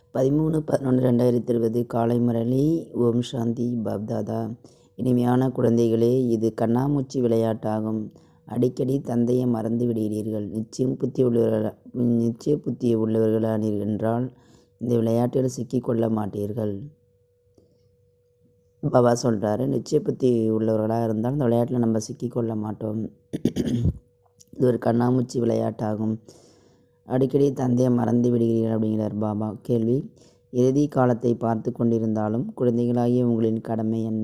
பதிமூணு பதினொன்று ரெண்டாயிரத்தி இருபது காலை முரளி ஓம் சாந்தி பாப்தாதா இனிமையான குழந்தைகளே இது கண்ணாமூச்சி விளையாட்டாகும் அடிக்கடி தந்தையை மறந்து விடுகிறீர்கள் நிச்சயம் புத்தி உள்ளவர்கள் நிச்சய புத்தி உள்ளவர்களானீர்கள் என்றால் இந்த விளையாட்டில் சிக்கிக்கொள்ள மாட்டீர்கள் பாபா சொல்கிறாரு நிச்சய புத்தி உள்ளவர்களாக இருந்தால் இந்த விளையாட்டில் நம்ம சிக்கிக்கொள்ள மாட்டோம் இது ஒரு கண்ணாமூச்சி விளையாட்டாகும் அடிக்கடி தந்தையை மறந்து விடுகிறீர்கள் அப்படிங்கிறார் பாபா கேள்வி இறுதி காலத்தை பார்த்து கொண்டிருந்தாலும் குழந்தைகளாகிய உங்களின் கடமை என்ன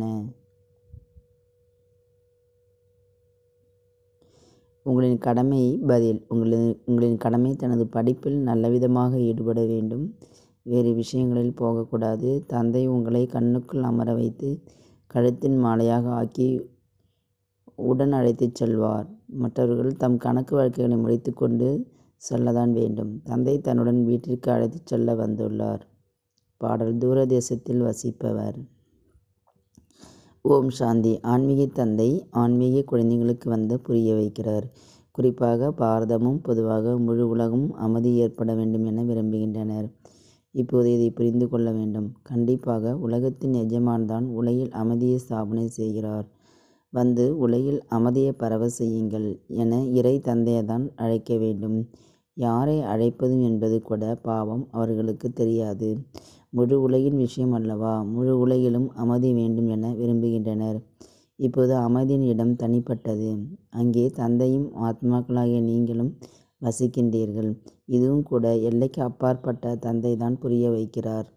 உங்களின் கடமை பதில் உங்களின் உங்களின் கடமை தனது படிப்பில் நல்லவிதமாக ஈடுபட வேண்டும் வேறு விஷயங்களில் போகக்கூடாது தந்தை உங்களை கண்ணுக்குள் அமர வைத்து கழுத்தின் மாலையாக ஆக்கி உடன் அழைத்துச் செல்வார் மற்றவர்கள் தம் கணக்கு வழக்குகளை முடித்துக்கொண்டு செல்லதான் வேண்டும் தந்தை தன்னுடன் வீட்டிற்கு அழைத்துச் செல்ல வந்துள்ளார் பாடல் தூரதேசத்தில் வசிப்பவர் ஓம் சாந்தி ஆன்மீக தந்தை ஆன்மீக குழந்தைகளுக்கு வந்து புரிய வைக்கிறார் குறிப்பாக பாரதமும் பொதுவாக முழு உலகும் அமைதி ஏற்பட வேண்டும் என விரும்புகின்றனர் இப்போது இதை புரிந்து கொள்ள வேண்டும் கண்டிப்பாக உலகத்தின் எஜமான் தான் உலகில் அமைதியை ஸ்தாபனை செய்கிறார் வந்து உலகில் அமைதியை பரவ செய்யுங்கள் என இறை தந்தையை தான் அழைக்க வேண்டும் யாரை அழைப்பதும் என்பது கூட பாவம் அவர்களுக்கு தெரியாது முழு உலகின் விஷயம் அல்லவா முழு உலகிலும் அமைதி வேண்டும் என விரும்புகின்றனர் இப்போது அமைதியின் இடம் தனிப்பட்டது அங்கே தந்தையும் ஆத்மாக்களாகிய நீங்களும் வசிக்கின்றீர்கள் இதுவும் கூட எல்லைக்கு அப்பாற்பட்ட தந்தை தான் புரிய வைக்கிறார்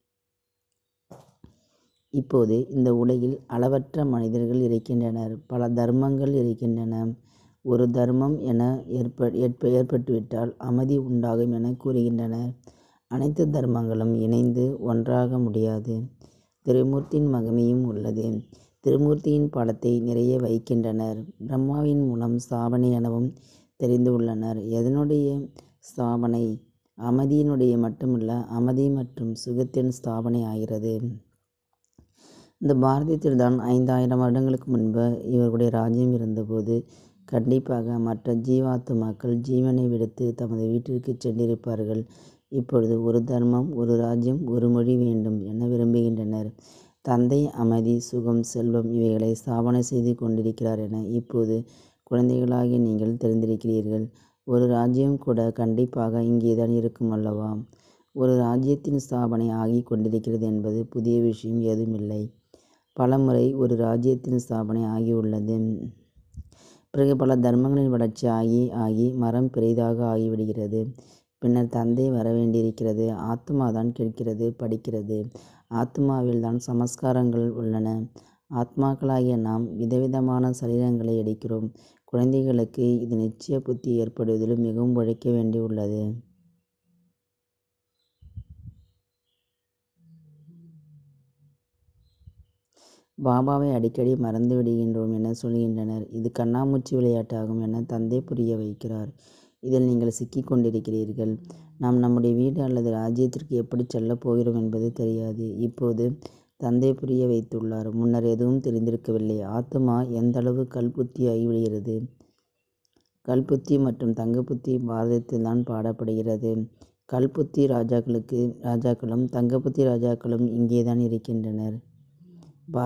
இப்போது இந்த உலகில் அளவற்ற மனிதர்கள் இருக்கின்றனர் பல தர்மங்கள் இருக்கின்றன ஒரு தர்மம் என ஏற்ப ஏற்ப ஏற்பட்டுவிட்டால் அமைதி உண்டாகும் என கூறுகின்றனர் அனைத்து தர்மங்களும் இணைந்து ஒன்றாக முடியாது திருமூர்த்தியின் மகிமையும் உள்ளது திருமூர்த்தியின் படத்தை நிறைய வைக்கின்றனர் பிரம்மாவின் மூலம் ஸ்தாபனை எனவும் தெரிந்து உள்ளனர் எதனுடைய ஸ்தாபனை அமைதியினுடைய மட்டுமல்ல அமைதி மற்றும் சுகத்தின் ஸ்தாபனை ஆகிறது இந்த பாரதத்தில் தான் ஐந்தாயிரம் வருடங்களுக்கு முன்பு இவர்களுடைய ராஜ்யம் இருந்தபோது கண்டிப்பாக மற்ற ஜீவாத்துமாக்கள் ஜீவனை விடுத்து தமது வீட்டிற்கு சென்றிருப்பார்கள் இப்பொழுது ஒரு தர்மம் ஒரு ராஜ்யம் ஒரு மொழி வேண்டும் என விரும்புகின்றனர் தந்தை அமைதி சுகம் செல்வம் இவைகளை ஸ்தாபனை செய்து கொண்டிருக்கிறார் என இப்போது குழந்தைகளாகிய நீங்கள் தெரிந்திருக்கிறீர்கள் ஒரு ராஜ்யம் கூட கண்டிப்பாக இங்கேதான் இருக்கும் அல்லவா ஒரு ராஜ்யத்தின் ஸ்தாபனை ஆகி கொண்டிருக்கிறது என்பது புதிய விஷயம் ஏதுமில்லை பலமுறை ஒரு ராஜ்யத்தின் ஸ்தாபனை ஆகியுள்ளது பிறகு பல தர்மங்களின் வளர்ச்சி ஆகி ஆகி மரம் பெரிதாக ஆகிவிடுகிறது பின்னர் தந்தை வர வேண்டியிருக்கிறது ஆத்மா தான் கேட்கிறது படிக்கிறது ஆத்மாவில் தான் சமஸ்காரங்கள் உள்ளன ஆத்மாக்களாகிய நாம் விதவிதமான சரீரங்களை எடுக்கிறோம் குழந்தைகளுக்கு இது நிச்சய புத்தி ஏற்படுவதிலும் மிகவும் உழைக்க வேண்டியுள்ளது பாபாவை அடிக்கடி மறந்து விடுகின்றோம் என சொல்கின்றனர் இது கண்ணாமூச்சி விளையாட்டாகும் என தந்தை புரிய வைக்கிறார் இதில் நீங்கள் சிக்கிக் கொண்டிருக்கிறீர்கள் நாம் நம்முடைய வீடு அல்லது ராஜ்யத்திற்கு எப்படி செல்லப் போகிறோம் என்பது தெரியாது இப்போது தந்தை புரிய வைத்துள்ளார் முன்னர் எதுவும் தெரிந்திருக்கவில்லை ஆத்மா எந்த அளவு கல்புத்தி ஆகிவிடுகிறது கல்புத்தி மற்றும் தங்கப்புத்தி பாரதத்தில் தான் பாடப்படுகிறது கல்புத்தி ராஜாக்களுக்கு ராஜாக்களும் தங்கப்புத்தி ராஜாக்களும் இங்கே தான் இருக்கின்றனர் பா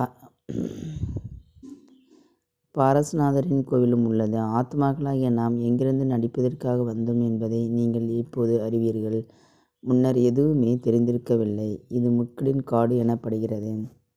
பாரஸ்நாதரின் கோவிலும் உள்ளது ஆத்மாக்களாகிய நாம் எங்கிருந்து நடிப்பதற்காக வந்தோம் என்பதை நீங்கள் இப்போது அறிவீர்கள் முன்னர் எதுவுமே தெரிந்திருக்கவில்லை இது முட்களின் காடு எனப்படுகிறது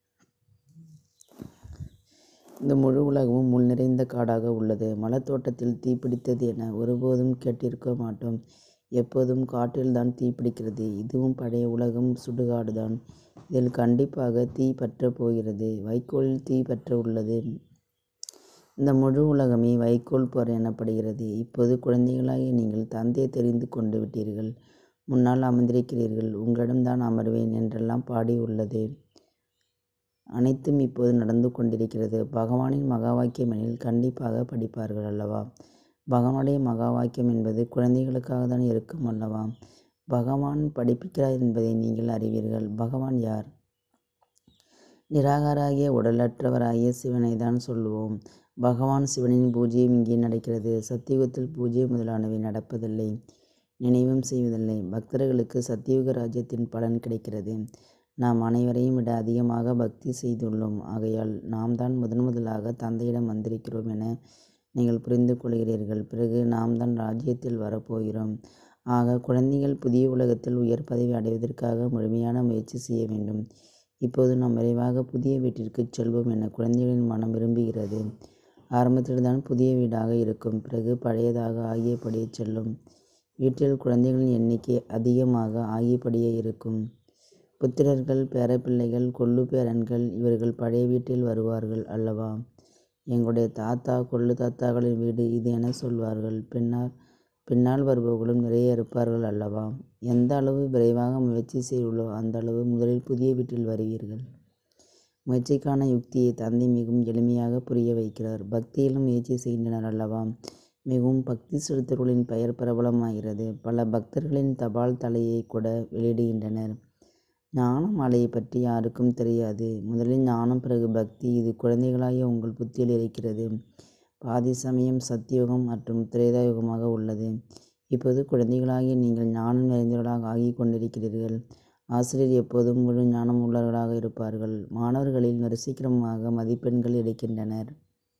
இந்த முழு உலகமும் முள் நிறைந்த காடாக உள்ளது மலத்தோட்டத்தில் தீப்பிடித்தது என ஒருபோதும் கேட்டிருக்க மாட்டோம் எப்போதும் காட்டில்தான் தீப்பிடிக்கிறது இதுவும் பழைய உலகம் சுடுகாடுதான் இதில் கண்டிப்பாக தீ பற்ற போகிறது வைக்கோலில் தீ பற்ற உள்ளது இந்த முழு உலகமே வைக்கோல் போர் எனப்படுகிறது இப்போது குழந்தைகளாகிய நீங்கள் தந்தையை தெரிந்து கொண்டு விட்டீர்கள் முன்னால் அமர்ந்திருக்கிறீர்கள் உங்களிடம்தான் அமர்வேன் என்றெல்லாம் பாடி உள்ளது அனைத்தும் இப்போது நடந்து கொண்டிருக்கிறது பகவானின் மகா வாக்கியம் எனில் கண்டிப்பாக படிப்பார்கள் அல்லவா பகவானுடைய மகா வாக்கியம் என்பது குழந்தைகளுக்காக தான் இருக்கும் அல்லவா பகவான் படிப்பிக்கிறார் என்பதை நீங்கள் அறிவீர்கள் பகவான் யார் நிராகாராகிய உடலற்றவராகிய சிவனை தான் சொல்லுவோம் பகவான் சிவனின் பூஜையும் இங்கே நடக்கிறது சத்தியுகத்தில் பூஜை முதலானவை நடப்பதில்லை நினைவும் செய்வதில்லை பக்தர்களுக்கு சத்தியுக ராஜ்யத்தின் பலன் கிடைக்கிறது நாம் அனைவரையும் விட அதிகமாக பக்தி செய்துள்ளோம் ஆகையால் நாம் தான் முதன் முதலாக தந்தையிடம் வந்திருக்கிறோம் என நீங்கள் புரிந்து கொள்கிறீர்கள் பிறகு நாம் தான் ராஜ்யத்தில் வரப்போகிறோம் ஆக குழந்தைகள் புதிய உலகத்தில் உயர் பதவி அடைவதற்காக முழுமையான முயற்சி செய்ய வேண்டும் இப்போது நாம் விரைவாக புதிய வீட்டிற்கு செல்வோம் என குழந்தைகளின் மனம் விரும்புகிறது ஆரம்பத்தில் தான் புதிய வீடாக இருக்கும் பிறகு பழையதாக ஆகியபடியே செல்லும் வீட்டில் குழந்தைகளின் எண்ணிக்கை அதிகமாக ஆகியபடியே இருக்கும் புத்திரர்கள் பேரப்பிள்ளைகள் கொள்ளு பேரன்கள் இவர்கள் பழைய வீட்டில் வருவார்கள் அல்லவா எங்களுடைய தாத்தா கொள்ளு தாத்தாக்களின் வீடு இது என சொல்வார்கள் பின்னால் பின்னால் வருபவர்களும் நிறைய இருப்பார்கள் அல்லவா எந்த அளவு விரைவாக முயற்சி செய்துள்ளோ அந்த அளவு முதலில் புதிய வீட்டில் வருவீர்கள் முயற்சிக்கான யுக்தியை தந்தை மிகவும் எளிமையாக புரிய வைக்கிறார் பக்தியிலும் முயற்சி செய்கின்றனர் அல்லவா மிகவும் பக்தி செலுத்தவர்களின் பெயர் பிரபலமாகிறது பல பக்தர்களின் தபால் தலையை கூட வெளியிடுகின்றனர் ஞான மாலையை பற்றி யாருக்கும் தெரியாது முதலில் ஞானம் பிறகு பக்தி இது குழந்தைகளாகிய உங்கள் புத்தியில் இருக்கிறது பாதி சமயம் சத்தியுகம் மற்றும் திரேதாயுகமாக உள்ளது இப்போது குழந்தைகளாகிய நீங்கள் ஞானம் நிறைந்தவர்களாக ஆகிக் கொண்டிருக்கிறீர்கள் ஆசிரியர் எப்போதும் முழு ஞானம் உள்ளவர்களாக இருப்பார்கள் மாணவர்களில் வரிசைக்கிரமமாக மதிப்பெண்கள் எடுக்கின்றனர்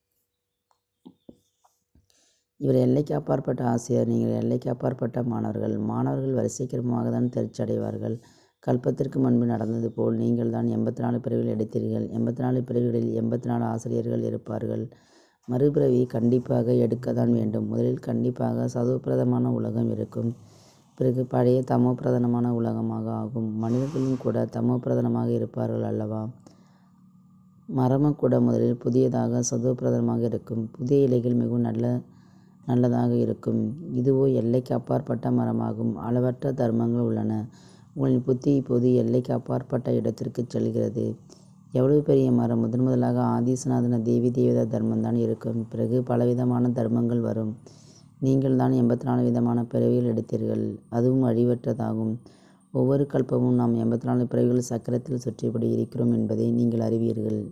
இவர் எல்லைக்கு அப்பாற்பட்ட ஆசிரியர் நீங்கள் எல்லைக்கு அப்பாற்பட்ட மாணவர்கள் மாணவர்கள் வரிசைக்கிரமமாக தான் தேர்ச்சி அடைவார்கள் கல்பத்திற்கு முன்பு நடந்தது போல் நீங்கள் தான் எண்பத்தி நாலு பிறவிகள் எடுத்தீர்கள் எண்பத்தி நாலு பிறவிகளில் எண்பத்தி நாலு ஆசிரியர்கள் இருப்பார்கள் மறுபிறவி கண்டிப்பாக எடுக்க தான் வேண்டும் முதலில் கண்டிப்பாக சதுவப்பிரதமான உலகம் இருக்கும் பிறகு பழைய தமோப்பிரதானமான உலகமாக ஆகும் மனிதர்களும் கூட தமோப்பிரதானமாக இருப்பார்கள் அல்லவா மரமும் கூட முதலில் புதியதாக சதுவப்பிரதானமாக இருக்கும் புதிய இலைகள் மிகவும் நல்ல நல்லதாக இருக்கும் இதுவோ எல்லைக்கு அப்பாற்பட்ட மரமாகும் அளவற்ற தர்மங்கள் உள்ளன உங்களின் புத்தி இப்போது எல்லைக்கு அப்பாற்பட்ட இடத்திற்கு செல்கிறது எவ்வளவு பெரிய மரம் முதன் முதலாக ஆதிசநாதன தேவி தேவதா தர்மம்தான் இருக்கும் பிறகு பலவிதமான தர்மங்கள் வரும் நீங்கள் தான் எண்பத்தி நாலு விதமான பிறவிகள் எடுத்தீர்கள் அதுவும் அழிவற்றதாகும் ஒவ்வொரு கல்பமும் நாம் எண்பத்தி நாலு பிறவிகள் சக்கரத்தில் சுற்றிப்படி இருக்கிறோம் என்பதை நீங்கள் அறிவீர்கள்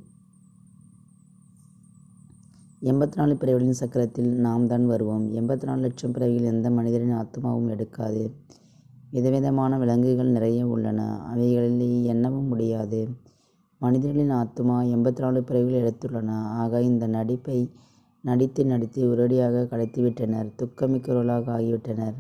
எண்பத்தி நாலு பிறவிகளின் சக்கரத்தில் நாம் தான் வருவோம் எண்பத்தி நாலு லட்சம் பிறவிகள் எந்த மனிதரின் ஆத்மாவும் எடுக்காது விதவிதமான விலங்குகள் நிறைய உள்ளன அவைகளில் எண்ணவும் முடியாது மனிதர்களின் ஆத்மா எண்பத்தி நாலு பிறவிகள் எடுத்துள்ளன ஆக இந்த நடிப்பை நடித்து நடித்து ஒரேடியாக கடத்திவிட்டனர் துக்கமிக்கவர்களாக ஆகிவிட்டனர்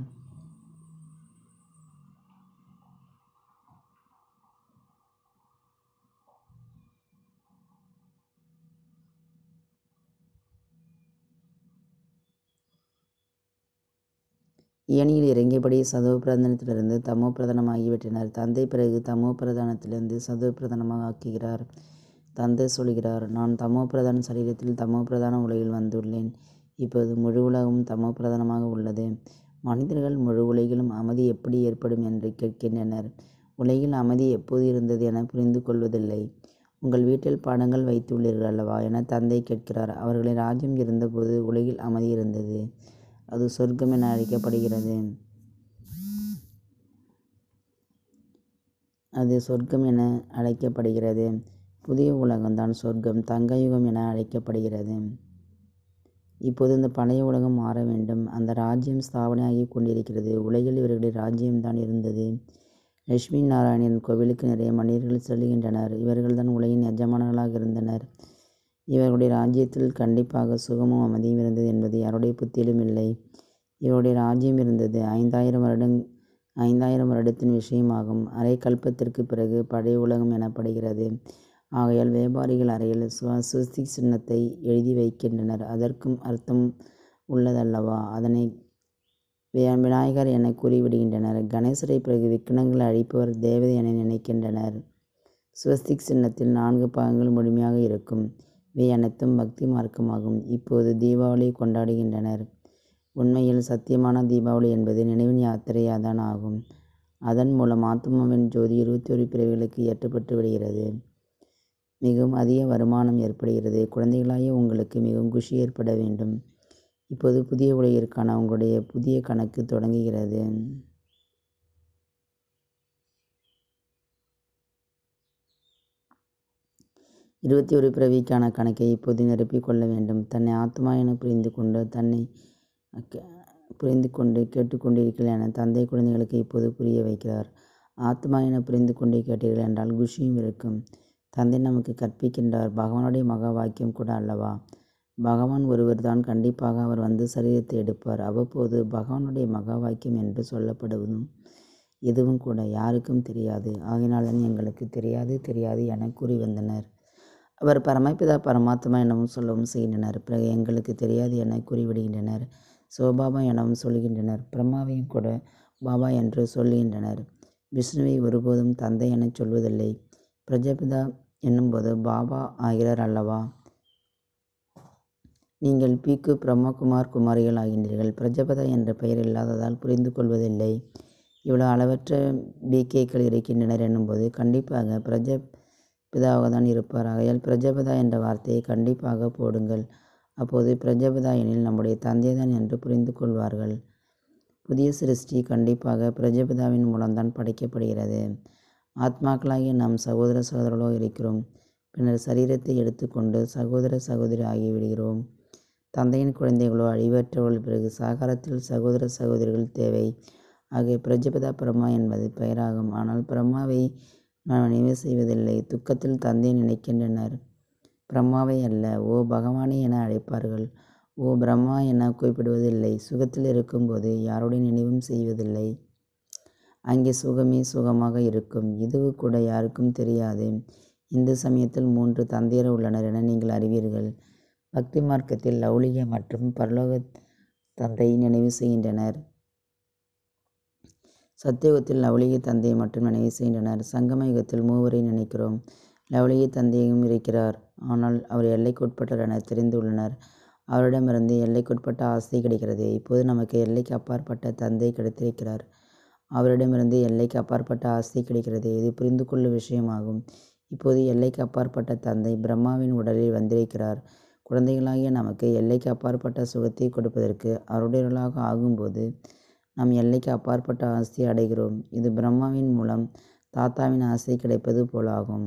ஏணியில் இறங்கியபடி சதுவ பிரதானத்திலிருந்து தமோ பிரதானமாகிவிட்டனர் தந்தை பிறகு தமோ பிரதானத்திலிருந்து சதுவ பிரதானமாக ஆக்குகிறார் தந்தை சொல்கிறார் நான் தமோ பிரதான சரீரத்தில் தமோ பிரதான உலகில் வந்துள்ளேன் இப்போது முழு உலகமும் தமோ பிரதானமாக உள்ளது மனிதர்கள் முழு உலகிலும் அமைதி எப்படி ஏற்படும் என்று கேட்கின்றனர் உலகில் அமைதி எப்போது இருந்தது என புரிந்து கொள்வதில்லை உங்கள் வீட்டில் பாடங்கள் வைத்துள்ளீர்கள் அல்லவா என தந்தை கேட்கிறார் அவர்களின் ராஜ்யம் இருந்தபோது உலகில் அமைதி இருந்தது அது சொர்க்கம் என அழைக்கப்படுகிறது அது சொர்க்கம் என அழைக்கப்படுகிறது புதிய உலகம்தான் சொர்க்கம் தங்கயுகம் என அழைக்கப்படுகிறது இப்போது இந்த பழைய உலகம் மாற வேண்டும் அந்த ராஜ்யம் ஸ்தாபனையாகி கொண்டிருக்கிறது உலகில் இவர்களுடைய ராஜ்யம்தான் இருந்தது லட்சுமி நாராயணன் கோவிலுக்கு நிறைய மனிதர்கள் செல்கின்றனர் இவர்கள்தான் உலகின் எஜமானர்களாக இருந்தனர் இவர்களுடைய ராஜ்யத்தில் கண்டிப்பாக சுகமும் அமைதியும் இருந்தது என்பது யாருடைய புத்தியிலும் இல்லை இவருடைய ராஜ்யம் இருந்தது ஐந்தாயிரம் வருடம் ஐந்தாயிரம் வருடத்தின் விஷயமாகும் அரை கல்பத்திற்கு பிறகு பழைய உலகம் எனப்படுகிறது ஆகையால் வியாபாரிகள் அறையில் சுவாசுஸ்தி சின்னத்தை எழுதி வைக்கின்றனர் அதற்கும் அர்த்தம் உள்ளதல்லவா அதனை விநாயகர் என கூறிவிடுகின்றனர் கணேசரை பிறகு விக்னங்களை அழிப்பவர் தேவதை என நினைக்கின்றனர் ஸ்வஸ்திக் சின்னத்தில் நான்கு பாகங்கள் முழுமையாக இருக்கும் இவை அனைத்தும் பக்தி மார்க்கமாகும் இப்போது தீபாவளி கொண்டாடுகின்றனர் உண்மையில் சத்தியமான தீபாவளி என்பது நினைவின் யாத்திரையாதான் ஆகும் அதன் மூலம் ஆத்மாவின் ஜோதி இருபத்தி ஒரு பிறவிகளுக்கு ஏற்றப்பட்டு விடுகிறது மிகவும் அதிக வருமானம் ஏற்படுகிறது குழந்தைகளாகிய உங்களுக்கு மிகவும் குஷி ஏற்பட வேண்டும் இப்போது புதிய உலகிற்கான உங்களுடைய புதிய கணக்கு தொடங்குகிறது இருபத்தி ஒரு பிறவிக்கான கணக்கை இப்போது நிரப்பிக் கொள்ள வேண்டும் தன்னை ஆத்மா என புரிந்து கொண்டு தன்னை புரிந்து கொண்டு கேட்டுக்கொண்டீர்கள் என தந்தை குழந்தைகளுக்கு இப்போது புரிய வைக்கிறார் ஆத்மா என புரிந்து கொண்டு கேட்டீர்கள் என்றால் குஷியும் இருக்கும் தந்தை நமக்கு கற்பிக்கின்றார் பகவானுடைய மகா வாக்கியம் கூட அல்லவா பகவான் ஒருவர் தான் கண்டிப்பாக அவர் வந்து சரீரத்தை எடுப்பார் அவ்வப்போது பகவானுடைய மகா வாக்கியம் என்று சொல்லப்படுவதும் இதுவும் கூட யாருக்கும் தெரியாது ஆகினால்தான் எங்களுக்கு தெரியாது தெரியாது என கூறி வந்தனர் அவர் பரமபிதா பரமாத்மா எனவும் சொல்லவும் செய்கின்றனர் பிறகு எங்களுக்கு தெரியாது என கூறிவிடுகின்றனர் சிவபாபா எனவும் சொல்கின்றனர் பிரம்மாவையும் கூட பாபா என்று சொல்கின்றனர் விஷ்ணுவை ஒருபோதும் தந்தை எனச் சொல்வதில்லை பிரஜபிதா என்னும்போது பாபா ஆகிறார் அல்லவா நீங்கள் பிக்கு பிரம்மகுமார் குமாரிகள் ஆகின்றீர்கள் பிரஜபதா என்ற பெயர் இல்லாததால் புரிந்து கொள்வதில்லை இவ்வளோ அளவற்ற பிகேக்கள் இருக்கின்றனர் என்னும்போது கண்டிப்பாக பிரஜ பிதாவாக தான் இருப்பார் ஆகையால் பிரஜபதா என்ற வார்த்தையை கண்டிப்பாக போடுங்கள் அப்போது பிரஜபதா எனில் நம்முடைய தந்தை தான் என்று புரிந்து கொள்வார்கள் புதிய சிருஷ்டி கண்டிப்பாக பிரஜபிதாவின் மூலம்தான் படைக்கப்படுகிறது ஆத்மாக்களாகிய நாம் சகோதர சகோதரர்களோ இருக்கிறோம் பின்னர் சரீரத்தை எடுத்துக்கொண்டு சகோதர சகோதரி ஆகிவிடுகிறோம் தந்தையின் குழந்தைகளோ அழிவற்றவர்கள் பிறகு சாகாரத்தில் சகோதர சகோதரிகள் தேவை ஆகிய பிரஜபிதா பிரம்மா என்பது பெயராகும் ஆனால் பிரம்மாவை நான் நினைவு செய்வதில்லை துக்கத்தில் தந்தையை நினைக்கின்றனர் பிரம்மாவை அல்ல ஓ பகவானே என அழைப்பார்கள் ஓ பிரம்மா என குறிப்பிடுவதில்லை சுகத்தில் இருக்கும்போது யாருடைய நினைவும் செய்வதில்லை அங்கே சுகமே சுகமாக இருக்கும் இதுவு கூட யாருக்கும் தெரியாது இந்து சமயத்தில் மூன்று தந்தையர் உள்ளனர் என நீங்கள் அறிவீர்கள் பக்தி மார்க்கத்தில் லௌலிக மற்றும் பரலோக தந்தையை நினைவு செய்கின்றனர் சத்தியுகத்தில் லவலிக தந்தையை மட்டும் நினைவு செய்கின்றனர் சங்கம யுகத்தில் மூவரை நினைக்கிறோம் லவலிக தந்தையும் இருக்கிறார் ஆனால் அவர் எல்லைக்குட்பட்டவர் என தெரிந்துள்ளனர் அவரிடமிருந்து எல்லைக்குட்பட்ட ஆஸ்தி கிடைக்கிறது இப்போது நமக்கு எல்லைக்கு அப்பாற்பட்ட தந்தை கிடைத்திருக்கிறார் அவரிடமிருந்து எல்லைக்கு அப்பாற்பட்ட ஆஸ்தி கிடைக்கிறது இது புரிந்து கொள்ளும் விஷயமாகும் இப்போது எல்லைக்கு அப்பாற்பட்ட தந்தை பிரம்மாவின் உடலில் வந்திருக்கிறார் குழந்தைகளாகிய நமக்கு எல்லைக்கு அப்பாற்பட்ட சுகத்தை கொடுப்பதற்கு அவருடையவர்களாக ஆகும்போது நாம் எல்லைக்கு அப்பாற்பட்ட ஆஸ்தி அடைகிறோம் இது பிரம்மாவின் மூலம் தாத்தாவின் ஆசை கிடைப்பது போலாகும்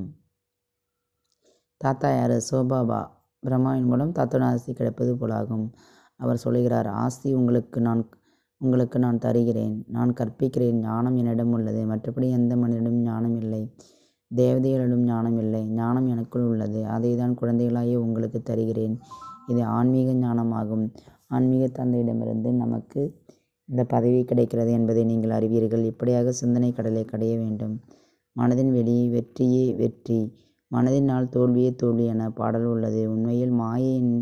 தாத்தா யார் சோபாபா பிரம்மாவின் மூலம் தாத்தாவின் ஆஸ்தி கிடைப்பது போலாகும் அவர் சொல்கிறார் ஆஸ்தி உங்களுக்கு நான் உங்களுக்கு நான் தருகிறேன் நான் கற்பிக்கிறேன் ஞானம் என்னிடம் உள்ளது மற்றபடி எந்த மனிதனிடம் ஞானம் இல்லை தேவதைகளிடம் ஞானம் இல்லை ஞானம் எனக்குள் உள்ளது அதை தான் குழந்தைகளாகிய உங்களுக்கு தருகிறேன் இது ஆன்மீக ஞானமாகும் ஆன்மீக தந்தையிடமிருந்து நமக்கு இந்த பதவி கிடைக்கிறது என்பதை நீங்கள் அறிவீர்கள் இப்படியாக சிந்தனை கடலை கடைய வேண்டும் மனதின் வெளி வெற்றியே வெற்றி மனதினால் தோல்வியே தோல்வி என பாடல் உள்ளது உண்மையில் மாயையின்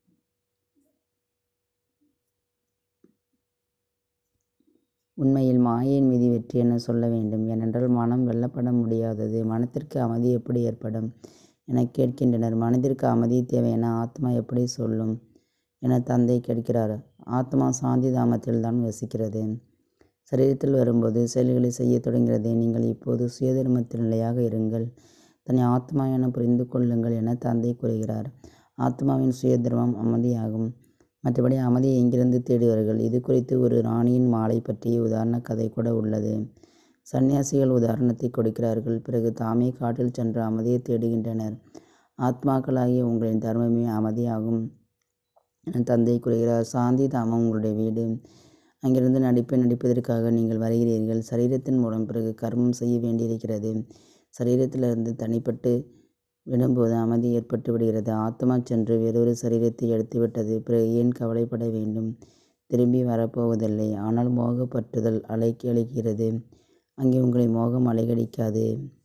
உண்மையில் மாயையின் மீது வெற்றி என சொல்ல வேண்டும் ஏனென்றால் மனம் வெல்லப்பட முடியாதது மனத்திற்கு அமைதி எப்படி ஏற்படும் என கேட்கின்றனர் மனதிற்கு அமைதி தேவை என ஆத்மா எப்படி சொல்லும் என தந்தை கேட்கிறார் ஆத்மா சாந்தி தாமத்தில் தான் வசிக்கிறது சரீரத்தில் வரும்போது செயல்களை செய்ய தொடங்கிறது நீங்கள் இப்போது சுயதர்மத்தில் நிலையாக இருங்கள் தன்னை ஆத்மா என புரிந்து கொள்ளுங்கள் என தந்தை கூறுகிறார் ஆத்மாவின் சுயதர்மம் அமைதியாகும் மற்றபடி அமைதியை எங்கிருந்து தேடுவார்கள் இது குறித்து ஒரு ராணியின் மாலை பற்றிய உதாரண கதை கூட உள்ளது சன்னியாசிகள் உதாரணத்தை கொடுக்கிறார்கள் பிறகு தாமே காட்டில் சென்று அமைதியை தேடுகின்றனர் ஆத்மாக்களாகிய உங்களின் தர்மமே அமைதியாகும் என தந்தை கூறுகிறார் சாந்தி தாமம் உங்களுடைய வீடு அங்கிருந்து நடிப்பை நடிப்பதற்காக நீங்கள் வருகிறீர்கள் சரீரத்தின் மூலம் பிறகு கர்மம் செய்ய வேண்டியிருக்கிறது சரீரத்திலிருந்து தனிப்பட்டு விடும்போது அமைதி ஏற்பட்டு விடுகிறது ஆத்மா சென்று வேறொரு சரீரத்தை எடுத்துவிட்டது பிறகு ஏன் கவலைப்பட வேண்டும் திரும்பி வரப்போவதில்லை ஆனால் மோகப்பற்றுதல் அலைக்கு அழைக்கிறது அங்கே உங்களை மோகம் அலைகடிக்காது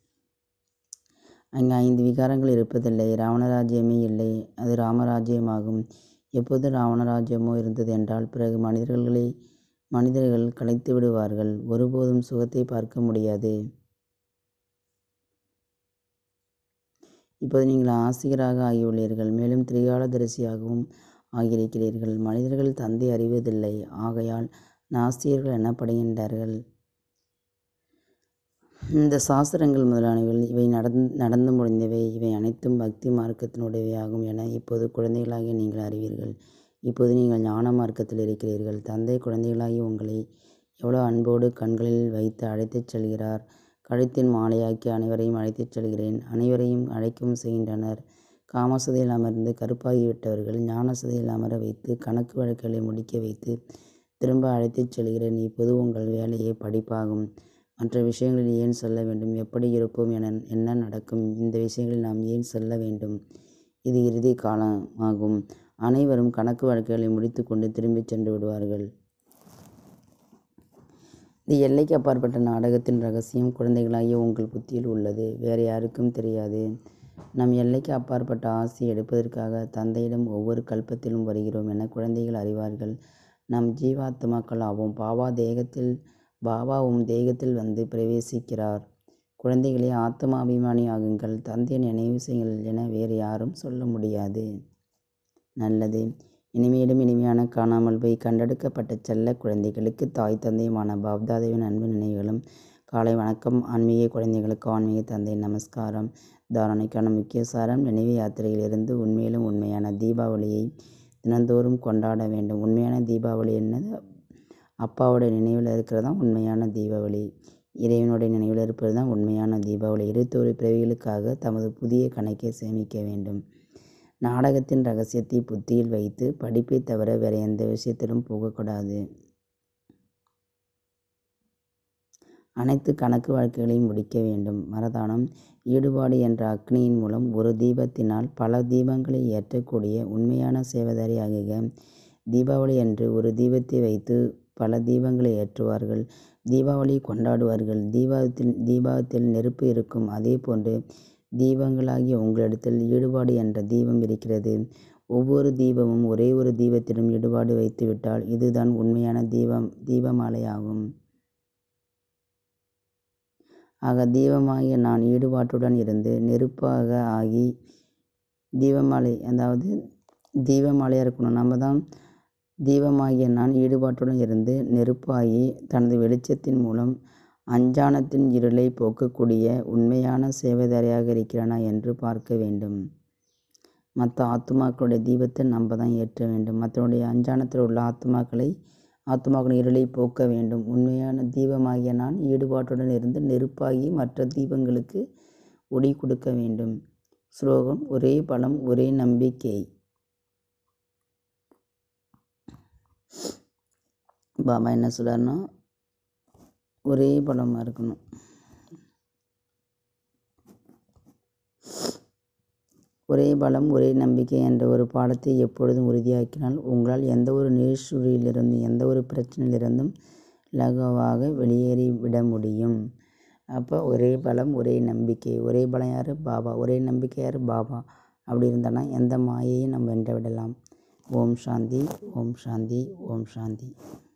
அங்கே ஐந்து விகாரங்கள் இருப்பதில்லை ராவணராஜ்யமே இல்லை அது ராமராஜ்யமாகும் எப்போது ராவணராஜ்யமோ இருந்தது என்றால் பிறகு மனிதர்களை மனிதர்கள் கலைத்து விடுவார்கள் ஒருபோதும் சுகத்தை பார்க்க முடியாது இப்போது நீங்கள் ஆசிரியராக ஆகியுள்ளீர்கள் மேலும் திரிகாலதரிசியாகவும் ஆகியிருக்கிறீர்கள் மனிதர்கள் தந்தை அறிவதில்லை ஆகையால் நாஸ்தியர்கள் எனப்படுகின்றார்கள் இந்த சாஸ்திரங்கள் முதலானவைகள் இவை நடந் நடந்து முடிந்தவை இவை அனைத்தும் பக்தி மார்க்கத்தினுடையவையாகும் என இப்போது குழந்தைகளாகிய நீங்கள் அறிவீர்கள் இப்போது நீங்கள் ஞான மார்க்கத்தில் இருக்கிறீர்கள் தந்தை குழந்தைகளாகிய உங்களை எவ்வளோ அன்போடு கண்களில் வைத்து அழைத்துச் செல்கிறார் கழுத்தின் மாலையாக்கி அனைவரையும் அழைத்துச் செல்கிறேன் அனைவரையும் அழைக்கவும் செய்கின்றனர் காமசதையில் அமர்ந்து கருப்பாகிவிட்டவர்கள் ஞானசதையில் அமர வைத்து கணக்கு வழக்குகளை முடிக்க வைத்து திரும்ப அழைத்துச் செல்கிறேன் இப்போது உங்கள் வேலையே படிப்பாகும் மற்ற விஷயங்களில் ஏன் செல்ல வேண்டும் எப்படி இருப்போம் என என்ன நடக்கும் இந்த விஷயங்களில் நாம் ஏன் செல்ல வேண்டும் இது இறுதி காலமாகும் அனைவரும் கணக்கு வழக்குகளை முடித்து கொண்டு திரும்பிச் சென்று விடுவார்கள் இந்த எல்லைக்கு அப்பாற்பட்ட நாடகத்தின் ரகசியம் குழந்தைகளாகிய உங்கள் புத்தியில் உள்ளது வேறு யாருக்கும் தெரியாது நம் எல்லைக்கு அப்பாற்பட்ட ஆசை எடுப்பதற்காக தந்தையிடம் ஒவ்வொரு கல்பத்திலும் வருகிறோம் என குழந்தைகள் அறிவார்கள் நாம் ஜீவாத்மாக்கள் ஆவோம் பாபா தேகத்தில் பாபாவும் தேகத்தில் வந்து பிரவேசிக்கிறார் குழந்தைகளே ஆத்மாபிமானி ஆகுங்கள் தந்தையை நினைவு செய்யுங்கள் என வேறு யாரும் சொல்ல முடியாது நல்லது இனிமேலும் இனிமையான காணாமல் போய் கண்டெடுக்கப்பட்ட செல்ல குழந்தைகளுக்கு தாய் தந்தையுமான பாப்தாதேவின் அன்பு நினைவுகளும் காலை வணக்கம் ஆன்மீக குழந்தைகளுக்கு ஆன்மீக தந்தை நமஸ்காரம் தாரணைக்கான முக்கிய சாரம் நினைவு யாத்திரையிலிருந்து உண்மையிலும் உண்மையான தீபாவளியை தினந்தோறும் கொண்டாட வேண்டும் உண்மையான தீபாவளி என்னது அப்பாவோட நினைவில் இருக்கிறது தான் உண்மையான தீபாவளி இறைவனுடைய நினைவில் இருப்பது தான் உண்மையான தீபாவளி இருபத்தோரு பிறவிகளுக்காக தமது புதிய கணக்கை சேமிக்க வேண்டும் நாடகத்தின் ரகசியத்தை புத்தியில் வைத்து படிப்பை தவிர வேறு எந்த விஷயத்திலும் போகக்கூடாது அனைத்து கணக்கு வழக்குகளையும் முடிக்க வேண்டும் மரதானம் ஈடுபாடு என்ற அக்னியின் மூலம் ஒரு தீபத்தினால் பல தீபங்களை ஏற்றக்கூடிய உண்மையான சேவதாரி ஆகுக தீபாவளி அன்று ஒரு தீபத்தை வைத்து பல தீபங்களை ஏற்றுவார்கள் தீபாவளி கொண்டாடுவார்கள் தீபாவத்தில் தீபாவத்தில் நெருப்பு இருக்கும் அதே போன்று தீபங்களாகிய உங்களிடத்தில் ஈடுபாடு என்ற தீபம் இருக்கிறது ஒவ்வொரு தீபமும் ஒரே ஒரு தீபத்திலும் ஈடுபாடு வைத்துவிட்டால் இதுதான் உண்மையான தீபம் தீபமாலை ஆகும் ஆக தீபமாகிய நான் ஈடுபாட்டுடன் இருந்து நெருப்பாக ஆகி தீபமாலை அதாவது தீபமாலையாக இருக்கணும் நம்ம தான் தீபமாகிய நான் ஈடுபாட்டுடன் இருந்து நெருப்பாகி தனது வெளிச்சத்தின் மூலம் அஞ்ஞானத்தின் இருளை போக்கக்கூடிய உண்மையான சேவைதாரியாக இருக்கிறானா என்று பார்க்க வேண்டும் மற்ற ஆத்மாக்களுடைய தீபத்தை நம்ம தான் ஏற்ற வேண்டும் மற்றவனுடைய அஞ்ஞானத்தில் உள்ள ஆத்மாக்களை ஆத்மாக்களின் இருளை போக்க வேண்டும் உண்மையான தீபமாகிய நான் ஈடுபாட்டுடன் இருந்து நெருப்பாகி மற்ற தீபங்களுக்கு ஒளி கொடுக்க வேண்டும் ஸ்லோகம் ஒரே பலம் ஒரே நம்பிக்கை பாபா என்ன சொல்கிறாருன்னா ஒரே பலமாக இருக்கணும் ஒரே பலம் ஒரே நம்பிக்கை என்ற ஒரு பாடத்தை எப்பொழுதும் உறுதியாக்கினால் உங்களால் எந்த ஒரு நீர்சூழியிலிருந்தும் எந்த ஒரு பிரச்சனையிலிருந்தும் லகுவாக வெளியேறி விட முடியும் அப்போ ஒரே பலம் ஒரே நம்பிக்கை ஒரே பலம் யார் பாபா ஒரே நம்பிக்கை யார் பாபா அப்படி இருந்தானா எந்த மாயையும் நம்ம வென்ற விடலாம் ஓம் சாந்தி ஓம் சாந்தி ஓம் சாந்தி